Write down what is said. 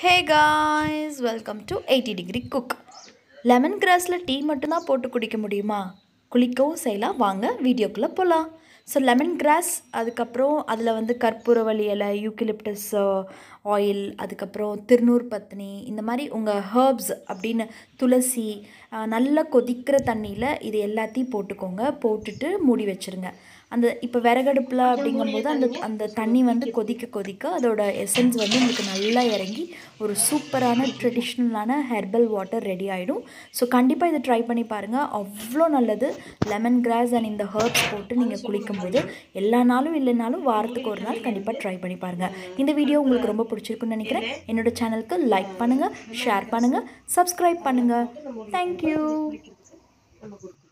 hey guys welcome to eighty degree cook lemon கிராஸில் tea மட்டும்தான் போட்டு குடிக்க முடியுமா குளிக்கவும் செய்யலாம் வாங்க வீடியோக்குள்ளே போகலாம் ஸோ லெமன் கிராஸ் அதுக்கப்புறம் அதில் வந்து கற்பூரவள்ளி இலை யூக்கிலிப்டஸ் ஆயில் அதுக்கப்புறம் திருநூர் பத்னி இந்த மாதிரி உங்கள் ஹர்ப்ஸ் அப்படின்னு துளசி அஹ், நல்லா கொதிக்கிற தண்ணியில் இது எல்லாத்தையும் போட்டுக்கோங்க போட்டுட்டு மூடி வச்சுருங்க அந்த இப்போ விறகடுப்பில் அப்படிங்கும்போது அந்த அந்த தண்ணி வந்து கொதிக்க கொதிக்க அதோட எசன்ஸ் வந்து உங்களுக்கு நல்லா இறங்கி ஒரு சூப்பரான ட்ரெடிஷ்னலான ஹெர்பல் வாட்டர் ரெடி ஆகிடும் ஸோ கண்டிப்பாக இதை ட்ரை பண்ணி பாருங்கள் அவ்வளோ நல்லது லெமன் கிராஸ் அண்ட் இந்த ஹர்ப்ஸ் போட்டு நீங்கள் குளிக்கும்போது எல்லா நாளும் இல்லைனாலும் வாரத்துக்கு ஒரு நாள் கண்டிப்பாக ட்ரை பண்ணி பாருங்கள் இந்த வீடியோ உங்களுக்கு ரொம்ப பிடிச்சிருக்குன்னு நினைக்கிறேன் என்னோட சேனலுக்கு லைக் பண்ணுங்கள் ஷேர் பண்ணுங்கள் சப்ஸ்கிரைப் பண்ணுங்கள் தேங்க்யூ